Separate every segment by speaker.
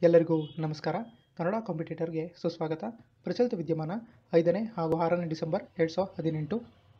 Speaker 1: ಎಲ್ಲರಿಗೂ ನಮಸ್ಕಾರ ಕನ್ನಡ ಕಾಂಪಿಟೇಟರ್ಗೆ ಸುಸ್ವಾಗತ ಪ್ರಚಲಿತ ವಿದ್ಯಮಾನ ಐದನೇ ಹಾಗೂ ಆರನೇ ಡಿಸೆಂಬರ್ ಎರಡು ಸಾವಿರದ ಹದಿನೆಂಟು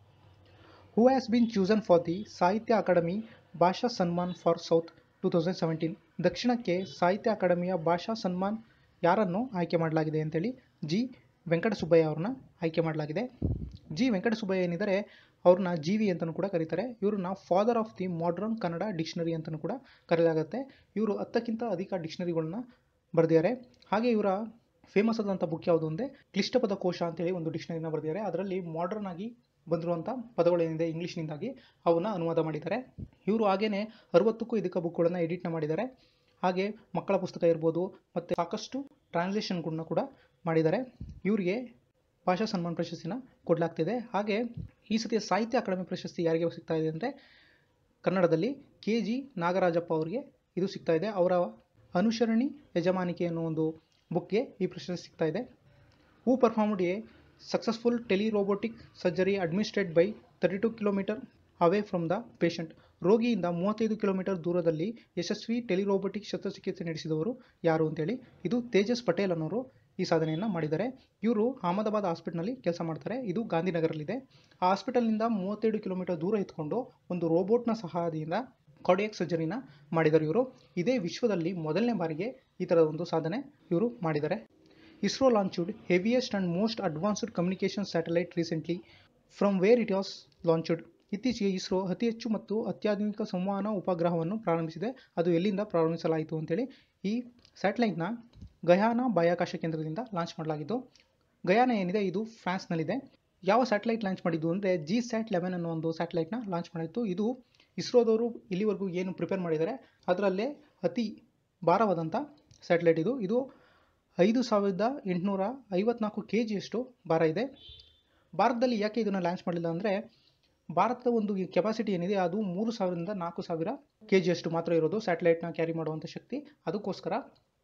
Speaker 1: who has been chosen for the Sahitya Akademi Bhasha Samman for south two thousand seventeen ದಕ್ಷಿಣಕ್ಕೆ ಸಾಹಿತ್ಯ ಅಕಾಡೆಮಿಯ ಭಾಷಾ ಸನ್ಮಾನ್ ಯಾರನ್ನು ಆಯ್ಕೆ ಮಾಡಲಾಗಿದೆ ಅಂತೇಳಿ ಜಿ ವೆಂಕಟಸುಬ್ಬಯ್ಯ ಅವ್ರನ್ನ ಆಯ್ಕೆ ಮಾಡಲಾಗಿದೆ ಜಿ ವೆಂಕಟಸುಬ್ಬಯ್ಯ ಏನಿದ್ದಾರೆ ಅವ್ರನ್ನ ಜಿ ವಿ ಅಂತಲೂ ಕೂಡ ಕರೀತಾರೆ ಇವ್ರನ್ನ father of the modern Kannada dictionary ಅಂತಲೂ ಕೂಡ ಕರೆಯಲಾಗುತ್ತೆ ಇವರು ಹತ್ತಕ್ಕಿಂತ ಅಧಿಕ ಡಿಕ್ಷನರಿಗಳನ್ನ ಬರೆದಿದ್ದಾರೆ ಹಾಗೆ ಇವರ ಫೇಮಸ್ ಆದಂಥ ಬುಕ್ ಯಾವುದು ಅಂದರೆ ಕ್ಲಿಷ್ಟಪದ ಕೋಶ ಅಂತೇಳಿ ಒಂದು ಡಿಕ್ಷನರಿನ ಬರೆದಿದ್ದಾರೆ ಅದರಲ್ಲಿ ಮಾಡರ್ನ್ ಆಗಿ ಬಂದಿರುವಂಥ ಪದಗಳೇನಿದೆ ಇಂಗ್ಲೀಷ್ನಿಂದಾಗಿ ಅವನ್ನ ಅನುವಾದ ಮಾಡಿದ್ದಾರೆ ಇವರು ಹಾಗೇನೆ ಅರವತ್ತಕ್ಕೂ ಇದಕ್ಕೆ ಬುಕ್ಗಳನ್ನು ಎಡಿಟ್ನ ಮಾಡಿದ್ದಾರೆ ಹಾಗೆ ಮಕ್ಕಳ ಪುಸ್ತಕ ಇರ್ಬೋದು ಮತ್ತು ಸಾಕಷ್ಟು ಟ್ರಾನ್ಸ್ಲೇಷನ್ಗಳನ್ನ ಕೂಡ ಮಾಡಿದ್ದಾರೆ ಇವರಿಗೆ ಭಾಷಾ ಸನ್ಮಾನ್ ಪ್ರಶಸ್ತಿನ ಕೊಡಲಾಗ್ತಿದೆ ಹಾಗೆ ಈ ಸತಿಯ ಸಾಹಿತ್ಯ ಅಕಾಡೆಮಿ ಪ್ರಶಸ್ತಿ ಯಾರಿಗೆ ಸಿಗ್ತಾ ಇದೆ ಅಂದರೆ ಕನ್ನಡದಲ್ಲಿ ಕೆ ಜಿ ನಾಗರಾಜಪ್ಪ ಅವರಿಗೆ ಇದು ಸಿಗ್ತಾ ಇದೆ ಅವರ ಅನುಸರಣಿ ಯಜಮಾನಿಕೆ ಅನ್ನೋ ಒಂದು ಬುಕ್ಗೆ ಈ ಪ್ರಶಸ್ತಿ ಸಿಗ್ತಾ ಇದೆ who performed a successful tele robotic surgery administrate by thirty two kilometre away from the patient ರೋಗಿಯಿಂದ ಮೂವತ್ತೈದು ಕಿಲೋಮೀಟರ್ ದೂರದಲ್ಲಿ ಯಶಸ್ವಿ ಟೆಲಿರೋಬೋಟಿಕ್ ಶಸ್ತ್ರಚಿಕಿತ್ಸೆ ನಡೆಸಿದವರು ಯಾರು ಅಂತೇಳಿ ಇದು ತೇಜಸ್ ಪಟೇಲ್ ಅನ್ನೋರು ಈ ಸಾಧನೆಯನ್ನು ಮಾಡಿದ್ದಾರೆ ಇವರು ಅಹಮದಾಬಾದ್ ಹಾಸ್ಪಿಟಲ್ನಲ್ಲಿ ಕೆಲಸ ಮಾಡ್ತಾರೆ ಇದು ಗಾಂಧಿನಗರಲ್ಲಿದೆ ಆ ಹಾಸ್ಪಿಟಲ್ನಿಂದ ಮೂವತ್ತೇಳು ಕಿಲೋಮೀಟರ್ ದೂರ ಇದ್ಕೊಂಡು ಒಂದು ರೋಬೋಟ್ನ ಸಹಾಯದಿಂದ ಕಾರ್ಡಿಯಾಕ್ ಸರ್ಜರಿನ ಮಾಡಿದರು ಇವರು ಇದೇ ವಿಶ್ವದಲ್ಲಿ ಮೊದಲನೇ ಬಾರಿಗೆ ಈ ಥರದ ಒಂದು ಸಾಧನೆ ಇವರು ಮಾಡಿದ್ದಾರೆ ISRO launched heaviest and most advanced communication satellite recently from where it was launched ಇತ್ತೀಚೆಗೆ ಇಸ್ರೋ ಅತಿ ಹೆಚ್ಚು ಮತ್ತು ಅತ್ಯಾಧುನಿಕ ಸಂವಹನ ಉಪಗ್ರಹವನ್ನು ಪ್ರಾರಂಭಿಸಿದೆ ಅದು ಎಲ್ಲಿಂದ ಪ್ರಾರಂಭಿಸಲಾಯಿತು ಅಂತೇಳಿ ಈ ಸ್ಯಾಟಲೈಟ್ನ ಗಯಾನ ಬಾಹ್ಯಾಕಾಶ ಕೇಂದ್ರದಿಂದ ಲಾಂಚ್ ಮಾಡಲಾಗಿದ್ದು ಗಯಾನ ಏನಿದೆ ಇದು ಫ್ರಾನ್ಸ್ನಲ್ಲಿದೆ ಯಾವ ಸ್ಯಾಟಲೈಟ್ ಲಾಂಚ್ ಮಾಡಿದ್ದು ಅಂದರೆ ಜಿ ಸ್ಯಾಟ್ ಲೆವೆನ್ ಅನ್ನೋ ಒಂದು ಸ್ಯಾಟಲೈಟ್ನ ಲಾಂಚ್ ಮಾಡಿತ್ತು ಇದು ಇಸ್ರೋದವರು ಇಲ್ಲಿವರೆಗೂ ಏನು ಪ್ರಿಪೇರ್ ಮಾಡಿದ್ದಾರೆ ಅದರಲ್ಲೇ ಅತಿ ಭಾರವಾದಂಥ ಸ್ಯಾಟಲೈಟ್ ಇದು ಇದು ಐದು ಸಾವಿರದ ಎಂಟುನೂರ ಐವತ್ನಾಲ್ಕು ಕೆ ಜಿಯಷ್ಟು ಭಾರ ಇದೆ ಭಾರತದಲ್ಲಿ ಯಾಕೆ ಇದನ್ನು ಲಾಂಚ್ ಮಾಡಲಿಲ್ಲ ಅಂದರೆ ಭಾರತದ ಒಂದು ಕೆಪಾಸಿಟಿ ಏನಿದೆ ಅದು ಮೂರು ಸಾವಿರದಿಂದ ನಾಲ್ಕು ಸಾವಿರ ಕೆ ಜಿಯಷ್ಟು ಮಾತ್ರ ಇರೋದು ಸ್ಯಾಟಲೈಟ್ನ ಕ್ಯಾರಿ ಮಾಡುವಂಥ ಶಕ್ತಿ ಅದಕ್ಕೋಸ್ಕರ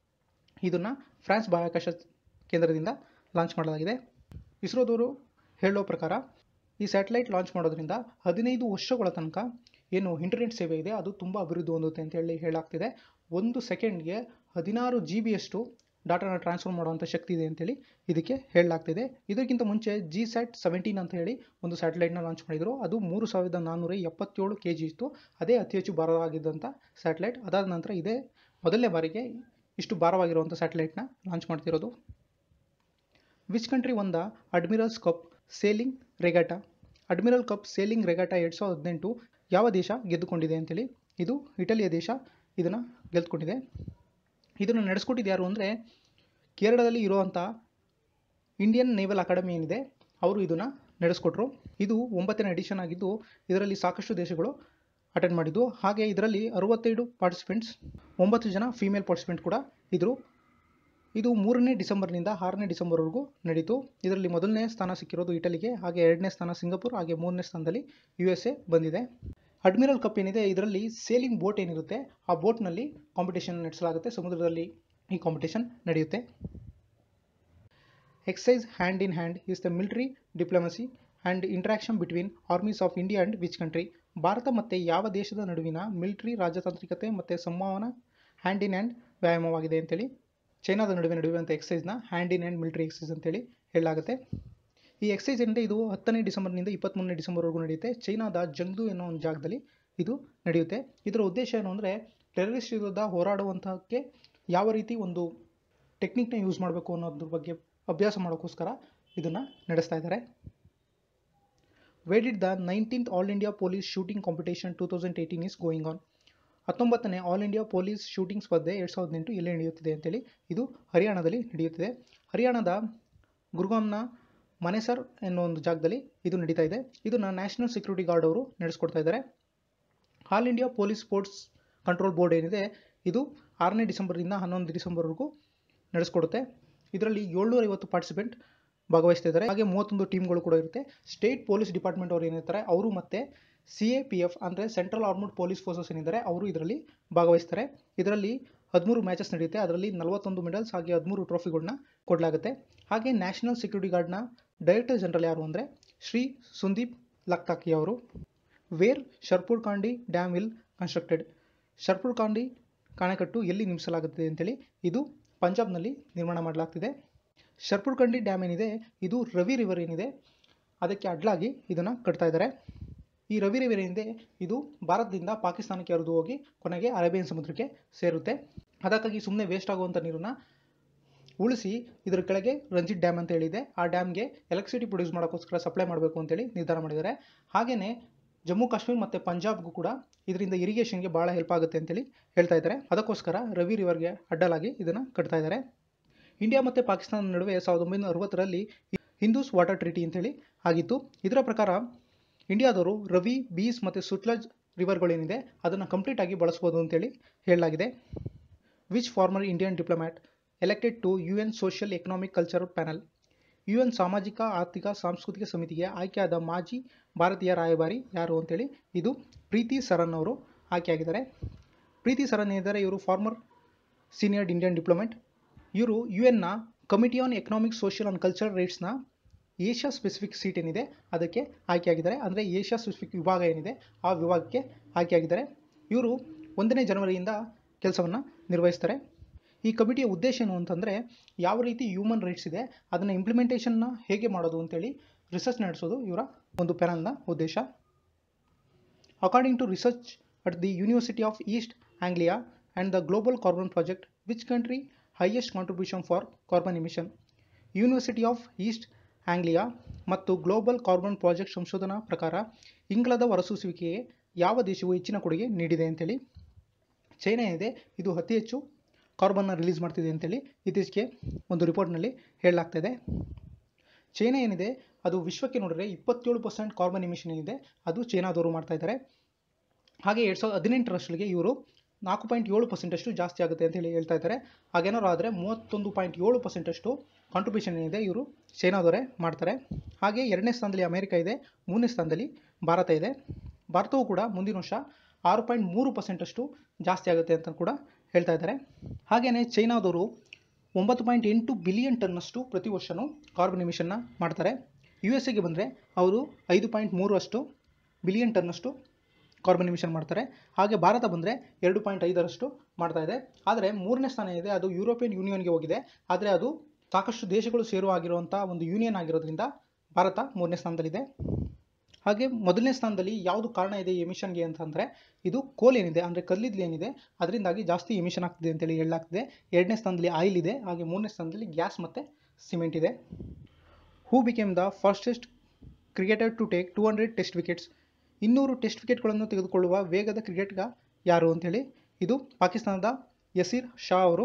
Speaker 1: ಇದನ್ನು ಫ್ರಾನ್ಸ್ ಬಾಹ್ಯಾಕಾಶ ಕೇಂದ್ರದಿಂದ ಲಾಂಚ್ ಮಾಡಲಾಗಿದೆ ಇಸ್ರೋದವರು ಹೇಳೋ ಪ್ರಕಾರ ಈ ಸ್ಯಾಟಲೈಟ್ ಲಾಂಚ್ ಮಾಡೋದ್ರಿಂದ ಹದಿನೈದು ವರ್ಷಗಳ ತನಕ ಏನು ಇಂಟರ್ನೆಟ್ ಸೇವೆ ಇದೆ ಅದು ತುಂಬ ಅಭಿವೃದ್ಧಿ ಹೊಂದುತ್ತೆ ಅಂತೇಳಿ ಹೇಳಾಗ್ತಿದೆ ಒಂದು ಸೆಕೆಂಡ್ಗೆ ಹದಿನಾರು ಜಿ ಬಿಯಷ್ಟು ಡಾಟಾನ ಟ್ರಾನ್ಸ್ಫರ್ ಮಾಡುವಂಥ ಶಕ್ತಿ ಇದೆ ಅಂತೇಳಿ ಇದಕ್ಕೆ ಹೇಳಲಾಗ್ತಿದೆ ಇದಕ್ಕಿಂತ ಮುಂಚೆ ಜಿ ಸ್ಯಾಟ್ ಸೆವೆಂಟೀನ್ ಅಂತ ಹೇಳಿ ಒಂದು ಸ್ಯಾಟಲೈಟ್ನ ಲಾಂಚ್ ಮಾಡಿದರು ಅದು ಮೂರು ಸಾವಿರದ ನಾನ್ನೂರ ಎಪ್ಪತ್ತೇಳು ಕೆ ಜಿ ಇತ್ತು ಅದೇ ಅತಿ ಹೆಚ್ಚು ಭಾರವಾಗಿದ್ದಂಥ ಸ್ಯಾಟಲೈಟ್ ಅದಾದ ನಂತರ ಇದೇ ಮೊದಲನೇ ಬಾರಿಗೆ ಇಷ್ಟು ಭಾರವಾಗಿರುವಂಥ ಸ್ಯಾಟಲೈಟ್ನ ಲಾಂಚ್ ಮಾಡ್ತಿರೋದು ವಿಚ್ ಕಂಟ್ರಿ ಒಂದ admirals cup sailing regatta admiral cup sailing regatta ಎರಡು ಸಾವಿರದ ಹದಿನೆಂಟು ಯಾವ ದೇಶ ಗೆದ್ದುಕೊಂಡಿದೆ ಅಂತೇಳಿ ಇದು ಇಟಲಿಯ ದೇಶ ಇದನ್ನು ಗೆದ್ದುಕೊಂಡಿದೆ ಇದನ್ನು ನಡೆಸ್ಕೊಟ್ಟಿದ್ದು ಯಾರು ಅಂದರೆ ಕೇರಳದಲ್ಲಿ ಇರುವಂಥ ಇಂಡಿಯನ್ ನೇವಲ್ ಅಕಾಡೆಮಿ ಏನಿದೆ ಅವರು ಇದನ್ನು ನಡೆಸ್ಕೊಟ್ರು ಇದು ಒಂಬತ್ತನೇ ಎಡಿಷನ್ ಆಗಿದ್ದು ಇದರಲ್ಲಿ ಸಾಕಷ್ಟು ದೇಶಗಳು ಅಟೆಂಡ್ ಮಾಡಿದ್ದು ಹಾಗೆ ಇದರಲ್ಲಿ ಅರವತ್ತೈದು ಪಾರ್ಟಿಸಿಪೆಂಟ್ಸ್ ಒಂಬತ್ತು ಜನ ಫೀಮೇಲ್ ಪಾರ್ಟಿಸಿಪೆಂಟ್ ಕೂಡ ಇದ್ದರು ಇದು ಮೂರನೇ ಡಿಸೆಂಬರ್ನಿಂದ ಆರನೇ ಡಿಸೆಂಬರ್ವರೆಗೂ ನಡೀತು ಇದರಲ್ಲಿ ಮೊದಲನೇ ಸ್ಥಾನ ಸಿಕ್ಕಿರೋದು ಇಟಲಿಗೆ ಹಾಗೆ ಎರಡನೇ ಸ್ಥಾನ ಸಿಂಗಪುರ್ ಹಾಗೆ ಮೂರನೇ ಸ್ಥಾನದಲ್ಲಿ ಯು ಎಸ್ ಎ ಬಂದಿದೆ ಅಡ್ಮಿರಲ್ ಕಪ್ ಏನಿದೆ ಇದರಲ್ಲಿ ಸೇಲಿಂಗ್ ಬೋಟ್ ಏನಿರುತ್ತೆ ಆ ಬೋಟ್ನಲ್ಲಿ ಕಾಂಪಿಟೇಷನ್ ನಡೆಸಲಾಗುತ್ತೆ ಸಮುದ್ರದಲ್ಲಿ ಈ ಕಾಂಪಿಟೇಷನ್ ನಡೆಯುತ್ತೆ exercise hand in hand is the military diplomacy and interaction between armies of India and which country ಭಾರತ ಮತ್ತು ಯಾವ ದೇಶದ ನಡುವಿನ ಮಿಲಿಟರಿ ರಾಜತಾಂತ್ರಿಕತೆ ಮತ್ತು ಸಂವಹನ ಹ್ಯಾಂಡ್ ಇನ್ ಹ್ಯಾಂಡ್ ವ್ಯಾಯಾಮವಾಗಿದೆ ಅಂತೇಳಿ ಚೈನಾದ ನಡುವೆ ನಡೆಯುವಂಥ ಎಕ್ಸೈಸ್ನ hand in hand military exercise ಅಂತೇಳಿ ಹೇಳಲಾಗುತ್ತೆ ಈ ಎಕ್ಸೈಸ್ ಏನಿದೆ ಇದು ಹತ್ತನೇ ಡಿಸೆಂಬರ್ನಿಂದ ಇಪ್ಪತ್ತ್ಮೂರನೇ ಡಿಸೆಂಬರ್ವರೆಗೂ ನಡೆಯುತ್ತೆ ಚೈನಾದ ಜಂಗ್ದು ಅನ್ನೋ ಒಂದು ಜಾಗದಲ್ಲಿ ಇದು ನಡೆಯುತ್ತೆ ಇದರ ಉದ್ದೇಶ ಏನು ಅಂದರೆ ಟೆರರಿಸ್ಟ್ ವಿರುದ್ಧ ಹೋರಾಡುವಂಥಕ್ಕೆ ಯಾವ ರೀತಿ ಒಂದು ಟೆಕ್ನಿಕ್ನ ಯೂಸ್ ಮಾಡಬೇಕು ಅನ್ನೋದ್ರ ಬಗ್ಗೆ ಅಭ್ಯಾಸ ಮಾಡೋಕ್ಕೋಸ್ಕರ ಇದನ್ನು ನಡೆಸ್ತಾ ಇದ್ದಾರೆ ವೇಡಿಡ್ the nineteenth all India police shooting competition two thousand eighteen is going on ಹತ್ತೊಂಬತ್ತನೇ ಆಲ್ ಇಂಡಿಯಾ ಪೊಲೀಸ್ ಶೂಟಿಂಗ್ ಸ್ಪರ್ಧೆ ಎರಡು ಸಾವಿರದ ಎಂಟು ಎಲ್ಲಿ ನಡೆಯುತ್ತಿದೆ ಅಂತೇಳಿ ಇದು ಹರಿಯಾಣದಲ್ಲಿ ನಡೆಯುತ್ತಿದೆ ಹರಿಯಾಣದ ಗುರುಗಾಮ್ನ ಮನೆಸರ್ ಎನ್ನೋ ಒಂದು ಜಾಗದಲ್ಲಿ ಇದು ನಡೀತಾ ಇದೆ ಇದನ್ನು ನ್ಯಾಷನಲ್ ಸೆಕ್ಯೂರಿಟಿ ಗಾರ್ಡ್ ಅವರು ನಡೆಸ್ಕೊಡ್ತಾ ಇದ್ದಾರೆ all India police sports control board ಏನಿದೆ ಇದು ಆರನೇ ಡಿಸೆಂಬರ್ನಿಂದ ಹನ್ನೊಂದು ಡಿಸೆಂಬರ್ವರೆಗೂ ನಡೆಸ್ಕೊಡುತ್ತೆ ಇದರಲ್ಲಿ ಏಳ್ನೂರ ಐವತ್ತು ಪಾರ್ಟಿಸಿಪೆಂಟ್ ಭಾಗವಹಿಸ್ತಾ ಇದ್ದಾರೆ ಹಾಗೆ ಮೂವತ್ತೊಂದು ಟೀಮ್ಗಳು ಕೂಡ ಇರುತ್ತೆ ಸ್ಟೇಟ್ ಪೊಲೀಸ್ ಡಿಪಾರ್ಟ್ಮೆಂಟ್ ಅವರು ಏನಿರ್ತಾರೆ ಅವರು ಮತ್ತು ಸಿ ಎ ಪಿ ಎಫ್ ಅಂದರೆ ಸೆಂಟ್ರಲ್ ಆರ್ಮಡ್ ಪೊಲೀಸ್ ಫೋರ್ಸಸ್ ಏನಿದ್ದಾರೆ ಅವರು ಇದರಲ್ಲಿ ಭಾಗವಹಿಸ್ತಾರೆ ಇದರಲ್ಲಿ ಹದಿಮೂರು ಮ್ಯಾಚಸ್ ನಡೆಯುತ್ತೆ ಅದರಲ್ಲಿ ನಲವತ್ತೊಂದು ಮೆಡಲ್ಸ್ ಹಾಗೆ ಹದಿಮೂರು ಟ್ರೋಫಿಗಳನ್ನ ಕೊಡಲಾಗುತ್ತೆ ಹಾಗೆ ನ್ಯಾಷನಲ್ ಸೆಕ್ಯೂರಿಟಿ ಗಾರ್ಡ್ನ ಡೈರೆಕ್ಟರ್ ಜನರಲ್ ಯಾರು ಅಂದರೆ ಶ್ರೀ ಸುಂದೀಪ್ ಲಕ್ತಾಕಿ ಅವರು where Shahpur Kandi dam will constructed Shahpur Kandi ಅಣೆಕಟ್ಟು ಎಲ್ಲಿ ನಿರ್ಮಿಸಲಾಗುತ್ತದೆ ಅಂತೇಳಿ ಇದು ಪಂಜಾಬ್ನಲ್ಲಿ ನಿರ್ಮಾಣ ಮಾಡಲಾಗ್ತಿದೆ ಶರ್ಪುರ್ಕಂಡಿ ಡ್ಯಾಮ್ ಏನಿದೆ ಇದು ರವಿ ರಿವರ್ ಏನಿದೆ ಅದಕ್ಕೆ ಅಡ್ಲಾಗಿ ಇದನ್ನು ಕಟ್ತಾ ಇದ್ದಾರೆ ಈ ರವಿ ರಿವರ್ ಏನಿದೆ ಇದು ಭಾರತದಿಂದ ಪಾಕಿಸ್ತಾನಕ್ಕೆ ಹರಿದು ಹೋಗಿ ಕೊನೆಗೆ ಅರೇಬಿಯನ್ ಸಮುದ್ರಕ್ಕೆ ಸೇರುತ್ತೆ ಅದಕ್ಕಾಗಿ ಸುಮ್ಮನೆ ವೇಸ್ಟ್ ಆಗುವಂಥ ನೀರನ್ನು ಉಳಿಸಿ ಇದರ ಕೆಳಗೆ ರಂಜಿತ್ ಡ್ಯಾಮ್ ಅಂತ ಹೇಳಿದೆ ಆ ಡ್ಯಾಮ್ಗೆ ಎಲೆಕ್ಟ್ರಿಸಿಟಿ ಪ್ರೊಡ್ಯೂಸ್ ಮಾಡೋಕ್ಕೋಸ್ಕರ ಸಪ್ಲೈ ಮಾಡಬೇಕು ಅಂತೇಳಿ ನಿರ್ಧಾರ ಮಾಡಿದ್ದಾರೆ ಹಾಗೆಯೇ ಜಮ್ಮು ಕಾಶ್ಮೀರ್ ಮತ್ತು ಪಂಜಾಬ್ಗೂ ಕೂಡ ಇದರಿಂದ ಇರಿಗೇಷನ್ಗೆ ಭಾಳ ಹೆಲ್ಪ್ ಆಗುತ್ತೆ ಅಂತೇಳಿ ಹೇಳ್ತಾ ಇದ್ದಾರೆ ಅದಕ್ಕೋಸ್ಕರ ರವಿ ರಿವರ್ಗೆ ಅಡ್ಡಲಾಗಿ ಇದನ್ನು ಕಟ್ತಾ ಇದ್ದಾರೆ ಇಂಡಿಯಾ ಮತ್ತು ಪಾಕಿಸ್ತಾನದ ನಡುವೆ ಸಾವಿರದ ಒಂಬೈನೂರ ಅರವತ್ತರಲ್ಲಿ ಹಿಂದೂಸ್ ವಾಟರ್ ಟ್ರೀಟಿ ಅಂತೇಳಿ ಆಗಿತ್ತು ಇದರ ಪ್ರಕಾರ ಇಂಡಿಯಾದವರು ರವಿ ಬೀಸ್ ಮತ್ತು ಸುಟ್ಲಜ್ ರಿವರ್ಗಳೇನಿದೆ ಅದನ್ನು ಕಂಪ್ಲೀಟಾಗಿ ಬಳಸ್ಬೋದು ಅಂತೇಳಿ ಹೇಳಲಾಗಿದೆ which former Indian diplomat elected to U N social economic cultural panel U N ಸಾಮಾಜಿಕ ಆರ್ಥಿಕ ಸಾಂಸ್ಕೃತಿಕ ಸಮಿತಿಗೆ ಆಯ್ಕೆಯಾದ ಮಾಜಿ ಭಾರತೀಯ ರಾಯಭಾರಿ ಯಾರು ಅಂತೇಳಿ ಇದು ಪ್ರೀತಿ ಸರನ್ ಅವರು ಆಯ್ಕೆಯಾಗಿದ್ದಾರೆ ಪ್ರೀತಿ ಸರನ್ ಏನಿದ್ದಾರೆ ಇವರು ಫಾರ್ಮರ್ ಸೀನಿಯರ್ ಇಂಡಿಯನ್ ಡಿಪ್ಲೊಮೆಟ್ ಇವರು ಯು ಎನ್ನ committee on economic social and cultural ರೈಟ್ಸ್ನ ಏಷ್ಯಾ ಸ್ಪೆಸಿಫಿಕ್ ಸೀಟ್ ಏನಿದೆ ಅದಕ್ಕೆ ಆಯ್ಕೆಯಾಗಿದ್ದಾರೆ ಅಂದರೆ ಏಷ್ಯಾ ಸ್ಪೆಸಿಫಿಕ್ ವಿಭಾಗ ಏನಿದೆ ಆ ವಿಭಾಗಕ್ಕೆ ಆಯ್ಕೆಯಾಗಿದ್ದಾರೆ ಇವರು ಒಂದನೇ ಜನವರಿಯಿಂದ ಕೆಲಸವನ್ನು ನಿರ್ವಹಿಸ್ತಾರೆ ಈ ಕಮಿಟಿಯ ಉದ್ದೇಶ ಏನು ಅಂತಂದರೆ ಯಾವ ರೀತಿ ಹ್ಯೂಮನ್ ರೈಟ್ಸ್ ಇದೆ ಅದನ್ನು ಇಂಪ್ಲಿಮೆಂಟೇಷನ್ನ ಹೇಗೆ ಮಾಡೋದು ಅಂತೇಳಿ ರಿಸರ್ಚ್ ನಡೆಸೋದು ಇವರ ಒಂದು ಪ್ಯಾನಲ್ನ ಉದ್ದೇಶ according to research at the University of East Anglia and the global carbon project which country highest contribution for carbon emission University of East Anglia ಮತ್ತು ಗ್ಲೋಬಲ್ ಕಾರ್ಬನ್ ಪ್ರಾಜೆಕ್ಟ್ ಸಂಶೋಧನಾ ಪ್ರಕಾರ ಇಂಗಾಲದ ಹೊರಸೂಸುವಿಕೆಗೆ ಯಾವ ದೇಶವು ಹೆಚ್ಚಿನ ಕೊಡುಗೆ ನೀಡಿದೆ ಅಂತೇಳಿ ಚೈನಾ ಏನಿದೆ ಇದು ಅತಿ ಹೆಚ್ಚು ಕಾರ್ಬನ್ನ ರಿಲೀಸ್ ಮಾಡ್ತಿದೆ ಅಂತೇಳಿ ಇತ್ತೀಚೆಗೆ ಒಂದು ರಿಪೋರ್ಟ್ನಲ್ಲಿ ಹೇಳಲಾಗ್ತಿದೆ ಚೈನಾ ಏನಿದೆ ಅದು ವಿಶ್ವಕ್ಕೆ ನೋಡಿದ್ರೆ ಇಪ್ಪತ್ತೇಳು ಪರ್ಸೆಂಟ್ ಕಾರ್ಬನ್ ಎಮಿಷನ್ ಏನಿದೆ ಅದು ಚೈನಾದವರು ಮಾಡ್ತಾ ಇದ್ದಾರೆ ಹಾಗೆ ಎರಡು ಸಾವಿರದ ಹದಿನೆಂಟರಷ್ಟರಿಗೆ ಇವರು ನಾಲ್ಕು ಪಾಯಿಂಟ್ ಏಳು ಪರ್ಸೆಂಟಷ್ಟು ಜಾಸ್ತಿ ಆಗುತ್ತೆ ಅಂತ ಹೇಳಿ ಹೇಳ್ತಾ ಇದ್ದಾರೆ ಹಾಗೇನಾದ್ರು ಆದರೆ ಮೂವತ್ತೊಂದು ಪಾಯಿಂಟ್ ಏಳು ಪರ್ಸೆಂಟಷ್ಟು ಕಾಂಟ್ರಿಬ್ಯೂಷನ್ ಏನಿದೆ ಇವರು ಚೈನಾದವರೇ ಮಾಡ್ತಾರೆ ಹಾಗೆ ಎರಡನೇ ಸ್ಥಾನದಲ್ಲಿ ಅಮೆರಿಕ ಇದೆ ಮೂರನೇ ಸ್ಥಾನದಲ್ಲಿ ಭಾರತ ಇದೆ ಭಾರತವು ಕೂಡ ಮುಂದಿನ ವರ್ಷ ಆರು ಪಾಯಿಂಟ್ ಮೂರು ಪರ್ಸೆಂಟಷ್ಟು ಜಾಸ್ತಿ ಆಗುತ್ತೆ ಅಂತ ಕೂಡ ಹೇಳ್ತಾ ಇದ್ದಾರೆ ಹಾಗೆಯೇ ಚೈನಾದವರು ಒಂಬತ್ತು ಪಾಯಿಂಟ್ ಎಂಟು ಬಿಲಿಯನ್ ಟನ್ನಷ್ಟು ಪ್ರತಿ ವರ್ಷವೂ ಕಾರ್ಬನ್ ಎಮಿಷನ್ನ ಮಾಡ್ತಾರೆ ಯು ಎಸ್ ಎಗೆ ಬಂದರೆ ಅವರು ಐದು ಪಾಯಿಂಟ್ ಮೂರು ಅಷ್ಟು ಬಿಲಿಯನ್ ಟನ್ನಷ್ಟು ಕಾರ್ಬನ್ ಎಮಿಷನ್ ಮಾಡ್ತಾರೆ ಹಾಗೆ ಭಾರತ ಬಂದರೆ ಎರಡು ಪಾಯಿಂಟ್ ಐದರಷ್ಟು ಮಾಡ್ತಾ ಇದೆ ಆದರೆ ಮೂರನೇ ಸ್ಥಾನ ಇದೆ ಅದು ಯುರೋಪಿಯನ್ ಯೂನಿಯನ್ಗೆ ಹೋಗಿದೆ ಆದರೆ ಅದು ಸಾಕಷ್ಟು ದೇಶಗಳು ಸೇರುವ ಆಗಿರುವಂಥ ಒಂದು ಯೂನಿಯನ್ ಆಗಿರೋದ್ರಿಂದ ಭಾರತ ಮೂರನೇ ಸ್ಥಾನದಲ್ಲಿದೆ ಹಾಗೆ ಮೊದಲನೇ ಸ್ಥಾನದಲ್ಲಿ ಯಾವುದು ಕಾರಣ ಇದೆ ಎಮಿಷನ್ಗೆ ಅಂತಂದರೆ ಇದು ಕೋಲ್ ಏನಿದೆ ಅಂದರೆ ಕಲ್ಲಿದ್ದಲು ಏನಿದೆ ಅದರಿಂದಾಗಿ ಜಾಸ್ತಿ ಎಮಿಷನ್ ಆಗ್ತಿದೆ ಅಂತೇಳಿ ಹೇಳಲಾಗ್ತಿದೆ ಎರಡನೇ ಸ್ಥಾನದಲ್ಲಿ ಆಯಿಲ್ ಇದೆ ಹಾಗೆ ಮೂರನೇ ಸ್ಥಾನದಲ್ಲಿ ಗ್ಯಾಸ್ ಮತ್ತು ಸಿಮೆಂಟ್ ಇದೆ who became the fastest cricketer to take two hundred test wickets ಇನ್ನೂರು ಟೆಸ್ಟ್ ವಿಕೆಟ್ಗಳನ್ನು ತೆಗೆದುಕೊಳ್ಳುವ ವೇಗದ ಕ್ರಿಕೆಟ್ಗ ಯಾರು ಅಂತೇಳಿ ಇದು ಪಾಕಿಸ್ತಾನದ ಯಸೀರ್ ಶಾ ಅವರು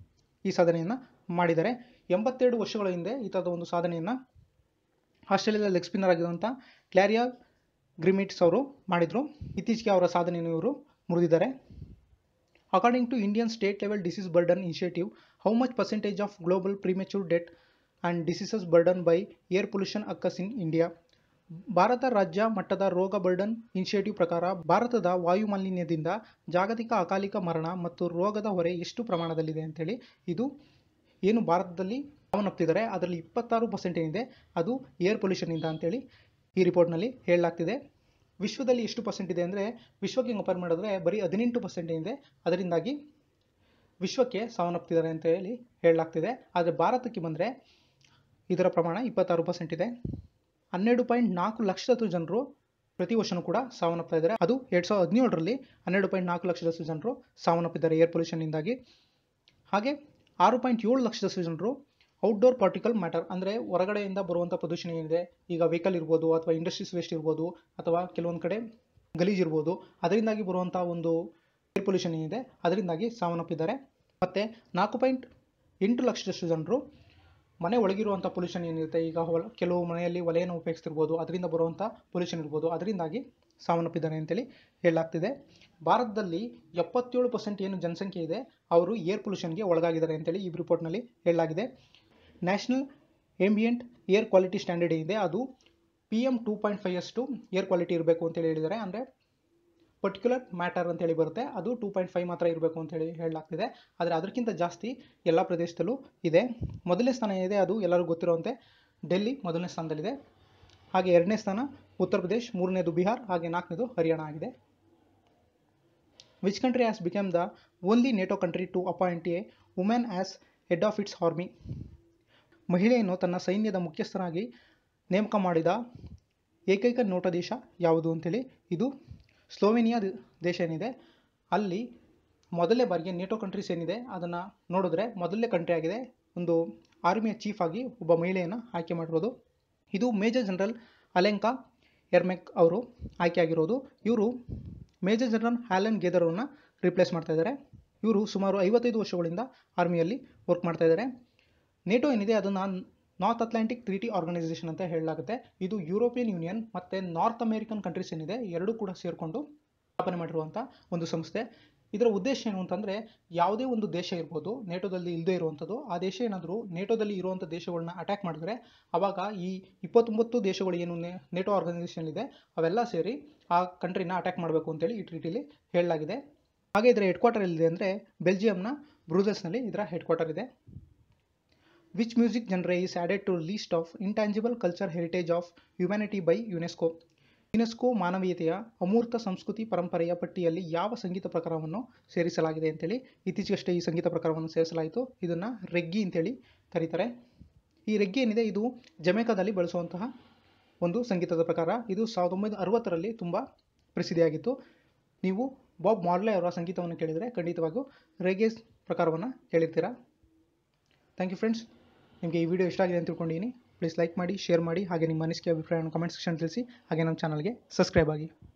Speaker 1: ಈ ಸಾಧನೆಯನ್ನು ಮಾಡಿದ್ದಾರೆ ಎಂಬತ್ತೆರಡು ವರ್ಷಗಳ ಹಿಂದೆ ಈ ಥರದ ಒಂದು ಸಾಧನೆಯನ್ನು ಆಸ್ಟ್ರೇಲಿಯಾದ ಲೆಗ್ ಸ್ಪಿನ್ನರ್ ಆಗಿರುವಂಥ ಕ್ಲಾರಿಯಾ ಗ್ರಿಮಿಟ್ಸ್ ಅವರು ಮಾಡಿದರು ಇತ್ತೀಚೆಗೆ ಅವರ ಸಾಧನೆಯನ್ನು ಇವರು ಮುರಿದಿದ್ದಾರೆ according to Indian state level disease burden initiative how much percentage of global premature death and diseases burden by air pollution occurs in India Bharat ರಾಜ್ಯ ಮಟ್ಟದ ರೋಗ ಬರ್ಡನ್ ಇನಿಷಿಯೇಟಿವ್ ಪ್ರಕಾರ ಭಾರತದ ವಾಯು ಮಾಲಿನ್ಯದಿಂದ ಜಾಗತಿಕ ಅಕಾಲಿಕ ಮರಣ ಮತ್ತು ರೋಗದ ಹೊರೆ ಎಷ್ಟು ಪ್ರಮಾಣದಲ್ಲಿದೆ ಅಂತೇಳಿ ಇದು ಏನು ಭಾರತದಲ್ಲಿ ಸಾವನ್ನಪ್ತಿದ್ದಾರೆ ಅದರಲ್ಲಿ ಇಪ್ಪತ್ತಾರು ಪರ್ಸೆಂಟ್ ಏನಿದೆ ಅದು ಏರ್ ಪೊಲ್ಯೂಷನಿಂದ ಅಂತೇಳಿ ಈ ರಿಪೋರ್ಟ್ನಲ್ಲಿ ಹೇಳಲಾಗ್ತಿದೆ ವಿಶ್ವದಲ್ಲಿ ಎಷ್ಟು ಪರ್ಸೆಂಟ್ ಇದೆ ಅಂದರೆ ವಿಶ್ವಕ್ಕೆ ಕಂಪೇರ್ ಮಾಡಿದ್ರೆ ಬರೀ ಹದಿನೆಂಟು ಪರ್ಸೆಂಟ್ ಏನಿದೆ ಅದರಿಂದಾಗಿ ವಿಶ್ವಕ್ಕೆ ಸಾವನ್ನಪ್ತಿದ್ದಾರೆ ಅಂತ ಹೇಳಿ ಹೇಳಲಾಗ್ತಿದೆ ಆದರೆ ಭಾರತಕ್ಕೆ ಬಂದರೆ ಇದರ ಪ್ರಮಾಣ ಇಪ್ಪತ್ತಾರು ಪರ್ಸೆಂಟ್ ಇದೆ ಹನ್ನೆರಡು ಪಾಯಿಂಟ್ ನಾಲ್ಕು ಲಕ್ಷದಷ್ಟು ಜನರು ಪ್ರತಿ ವರ್ಷವೂ ಕೂಡ ಸಾವನ್ನಪ್ತಾ ಇದ್ದಾರೆ ಅದು ಎರಡು ಸಾವಿರದ ಹದಿನೇಳರಲ್ಲಿ ಹನ್ನೆರಡು ಪಾಯಿಂಟ್ ನಾಲ್ಕು ಲಕ್ಷದಷ್ಟು ಜನರು ಸಾವನ್ನಪ್ಪಿದ್ದಾರೆ ಏರ್ ಪೊಲ್ಯೂಷನ್ನಿಂದಾಗಿ ಹಾಗೆ ಆರು ಪಾಯಿಂಟ್ ಏಳು ಲಕ್ಷದಷ್ಟು ಜನರು ಔಟ್ಡೋರ್ ಪಾರ್ಟಿಕಲ್ ಮ್ಯಾಟರ್ ಅಂದರೆ ಹೊರಗಡೆಯಿಂದ ಬರುವಂಥ ಪ್ರದೂಷಣ ಏನಿದೆ ಈಗ ವೆಹಿಕಲ್ ಇರ್ಬೋದು ಅಥವಾ ಇಂಡಸ್ಟ್ರೀಸ್ ವೇಸ್ಟ್ ಇರ್ಬೋದು ಅಥವಾ ಕೆಲವೊಂದು ಕಡೆ ಗಲೀಜ್ ಇರ್ಬೋದು ಅದರಿಂದಾಗಿ ಬರುವಂಥ ಒಂದು ಏರ್ ಪೊಲ್ಯೂಷನ್ ಏನಿದೆ ಅದರಿಂದಾಗಿ ಸಾವನ್ನಪ್ಪಿದ್ದಾರೆ ಮತ್ತು ನಾಲ್ಕು ಪಾಯಿಂಟ್ ಎಂಟು ಲಕ್ಷದಷ್ಟು ಜನರು ಮನೆ ಒಳಗಿರುವಂಥ ಪೊಲ್ಯೂಷನ್ ಏನಿರುತ್ತೆ ಈಗ ಹೊಲ ಕೆಲವು ಮನೆಯಲ್ಲಿ ಒಲೆಯನ್ನು ಉಪಯೋಗಿಸ್ತಿರ್ಬೋದು ಅದರಿಂದ ಬರುವಂಥ ಪೊಲ್ಯೂಷನ್ ಇರ್ಬೋದು ಅದರಿಂದಾಗಿ ಸಾವನ್ನಪ್ಪಿದ್ದಾರೆ ಅಂತೇಳಿ ಹೇಳಲಾಗ್ತಿದೆ ಭಾರತದಲ್ಲಿ ಎಪ್ಪತ್ತೇಳು ಪರ್ಸೆಂಟ್ ಏನು ಜನಸಂಖ್ಯೆ ಇದೆ ಅವರು ಏರ್ ಪೊಲ್ಯೂಷನ್ಗೆ ಒಳಗಾಗಿದ್ದಾರೆ ಅಂತೇಳಿ ಈ ರಿಪೋರ್ಟ್ನಲ್ಲಿ ಹೇಳಲಾಗಿದೆ national ambient air quality standard ಏನಿದೆ ಅದು P M two point five ಅಷ್ಟು ಏರ್ ಕ್ವಾಲಿಟಿ ಇರಬೇಕು ಅಂತೇಳಿ ಹೇಳಿದ್ದಾರೆ ಅಂದರೆ ಪರ್ಟಿಕ್ಯುಲರ್ ಮ್ಯಾಟರ್ ಅಂತೇಳಿ ಬರುತ್ತೆ ಅದು ಟೂ ಪಾಯಿಂಟ್ ಫೈವ್ ಮಾತ್ರ ಇರಬೇಕು ಅಂತೇಳಿ ಹೇಳಲಾಗ್ತಿದೆ ಆದರೆ ಅದಕ್ಕಿಂತ ಜಾಸ್ತಿ ಎಲ್ಲ ಪ್ರದೇಶದಲ್ಲೂ ಇದೆ ಮೊದಲನೇ ಸ್ಥಾನ ಏನಿದೆ ಅದು ಎಲ್ಲರಿಗೂ ಗೊತ್ತಿರುವಂತೆ ಡೆಲ್ಲಿ ಮೊದಲನೇ ಸ್ಥಾನದಲ್ಲಿದೆ ಹಾಗೆ ಎರಡನೇ ಸ್ಥಾನ ಉತ್ತರ ಪ್ರದೇಶ್ ಮೂರನೇದು ಬಿಹಾರ್ ಹಾಗೆ ನಾಲ್ಕನೇದು ಹರಿಯಾಣ ಆಗಿದೆ which country has become the only NATO country to appoint a women as head of its army ಮಹಿಳೆಯನ್ನು ತನ್ನ ಸೈನ್ಯದ ಮುಖ್ಯಸ್ಥರಾಗಿ ನೇಮಕ ಮಾಡಿದ ಏಕೈಕ ನೋಟ ದೇಶ ಯಾವುದು ಅಂತೇಳಿ ಇದು ಸ್ಲೋವೆನಿಯಾ ದ- ದೇಶ ಏನಿದೆ ಅಲ್ಲಿ ಮೊದಲನೇ ಬಾರಿಗೆ ನೇಟೋ ಕಂಟ್ರೀಸ್ ಏನಿದೆ ಅದನ್ನು ನೋಡಿದ್ರೆ ಮೊದಲನೇ ಕಂಟ್ರಿ ಆಗಿದೆ ಒಂದು ಆರ್ಮಿಯ ಚೀಫ್ ಆಗಿ ಒಬ್ಬ ಮಹಿಳೆಯನ್ನು ಆಯ್ಕೆ ಮಾಡಿರೋದು ಇದು ಮೇಜರ್ ಜನರಲ್ ಅಲೆಂಕಾ ಎರ್ಮೆಕ್ ಅವರು ಆಯ್ಕೆಯಾಗಿರೋದು ಇವರು ಮೇಜರ್ ಜನರಲ್ ಹ್ಯಾಲನ್ ಗೆದರ್ ಅವ್ರನ್ನ ರಿಪ್ಲೇಸ್ ಮಾಡ್ತಾ ಇದ್ದಾರೆ ಇವರು ಸುಮಾರು ಐವತ್ತೈದು ವರ್ಷಗಳಿಂದ ಆರ್ಮಿಯಲ್ಲಿ ವರ್ಕ್ ಮಾಡ್ತಾ ಇದ್ದಾರೆ ನೇಟೋ ಏನಿದೆ ಅದನ್ನು ನಾರ್ತ್ ಅಟ್ಲಾಂಟಿಕ್ ಟ್ರೀಟಿ ಆರ್ಗನೈಸೇಷನ್ ಅಂತ ಹೇಳಲಾಗುತ್ತೆ ಇದು ಯುರೋಪಿಯನ್ ಯೂನಿಯನ್ ಮತ್ತು ನಾರ್ತ್ ಅಮೇರಿಕನ್ ಕಂಟ್ರೀಸ್ ಏನಿದೆ ಎರಡೂ ಕೂಡ ಸೇರಿಕೊಂಡು ಸ್ಥಾಪನೆ ಮಾಡಿರುವಂಥ ಒಂದು ಸಂಸ್ಥೆ ಇದರ ಉದ್ದೇಶ ಏನು ಅಂತಂದರೆ ಯಾವುದೇ ಒಂದು ದೇಶ ಇರ್ಬೋದು ನೇಟೋದಲ್ಲಿ ಇಲ್ಲದೇ ಇರುವಂಥದ್ದು ಆ ದೇಶ ಏನಾದರೂ ನೇಟೋದಲ್ಲಿ ಇರುವಂಥ ದೇಶಗಳನ್ನ ಅಟ್ಯಾಕ್ ಮಾಡಿದ್ರೆ ಆವಾಗ ಈ ಇಪ್ಪತ್ತೊಂಬತ್ತು ದೇಶಗಳು ಏನು ನೆ- ನೇಟೋ ಆರ್ಗನೈಸೇಷನ್ ಇದೆ ಅವೆಲ್ಲ ಸೇರಿ ಆ ಕಂಟ್ರಿನ ಅಟ್ಯಾಕ್ ಮಾಡಬೇಕು ಅಂತೇಳಿ ಈ ಟ್ರೀಟಿಲಿ ಹೇಳಲಾಗಿದೆ ಹಾಗೆ ಇದರ ಹೆಡ್ ಕ್ವಾರ್ಟರ್ ಎಲ್ಲಿದೆ ಅಂದರೆ ಬೆಲ್ಜಿಯಂನ ಬ್ರೂಸೆಲ್ಸ್ನಲ್ಲಿ ಇದರ ಹೆಡ್ ಕ್ವಾರ್ಟರ್ ಇದೆ which music genre is added to list of intangible culture heritage of humanity by UNESCO UNESCO ಮಾನವೀಯತೆಯ ಅಮೂರ್ತ ಸಂಸ್ಕೃತಿ ಪರಂಪರೆಯ ಪಟ್ಟಿಯಲ್ಲಿ ಯಾವ ಸಂಗೀತ ಪ್ರಕಾರವನ್ನು ಸೇರಿಸಲಾಗಿದೆ ಅಂತೇಳಿ ಇತ್ತೀಚೆಗಷ್ಟೇ ಈ ಸಂಗೀತ ಪ್ರಕಾರವನ್ನು ಸೇರಿಸಲಾಯಿತು ಇದನ್ನು ರೆಗ್ಗಿ ಅಂತೇಳಿ ಕರೀತಾರೆ ಈ ರೆಗ್ಗಿ ಏನಿದೆ ಇದು ಜಮೈಕಾದಲ್ಲಿ ಬಳಸುವಂತಹ ಒಂದು ಸಂಗೀತದ ಪ್ರಕಾರ ಇದು ಸಾವಿರದ ಒಂಬೈನೂರ ಅರವತ್ತರಲ್ಲಿ ತುಂಬ ಪ್ರಸಿದ್ಧಿಯಾಗಿತ್ತು ನೀವು ಬಾಬ್ ಮಾರ್ಲೆ ಅವರ ಸಂಗೀತವನ್ನು ಕೇಳಿದರೆ ಖಂಡಿತವಾಗಿಯೂ ರೆಗೇಸ್ ಪ್ರಕಾರವನ್ನು ಕೇಳಿರ್ತೀರಾ ಥ್ಯಾಂಕ್ ಯು ಫ್ರೆಂಡ್ಸ್ ನಿಮಗೆ ಈ ವಿಡಿಯೋ ಇಷ್ಟ ಆಗಿದೆ ಅಂತ ತಿಳ್ಕೊಂಡಿದ್ದೀನಿ ಪ್ಲೀಸ್ ಲೈಕ್ ಮಾಡಿ ಶೇರ್ ಮಾಡಿ ಹಾಗೆ ನಿಮ್ಮ ಅನಿಸಿಕೆ ಅಭಿಪ್ರಾಯವನ್ನು ಕಮೆಂಟ್ ಸೆಕ್ಷನ್ ತಿಳಿಸಿ ಹಾಗೆ ನಮ್ಮ ಚಾನಲ್ಗೆ ಸಬ್ಸ್ಕ್ರೈಬ್ ಆಗಿ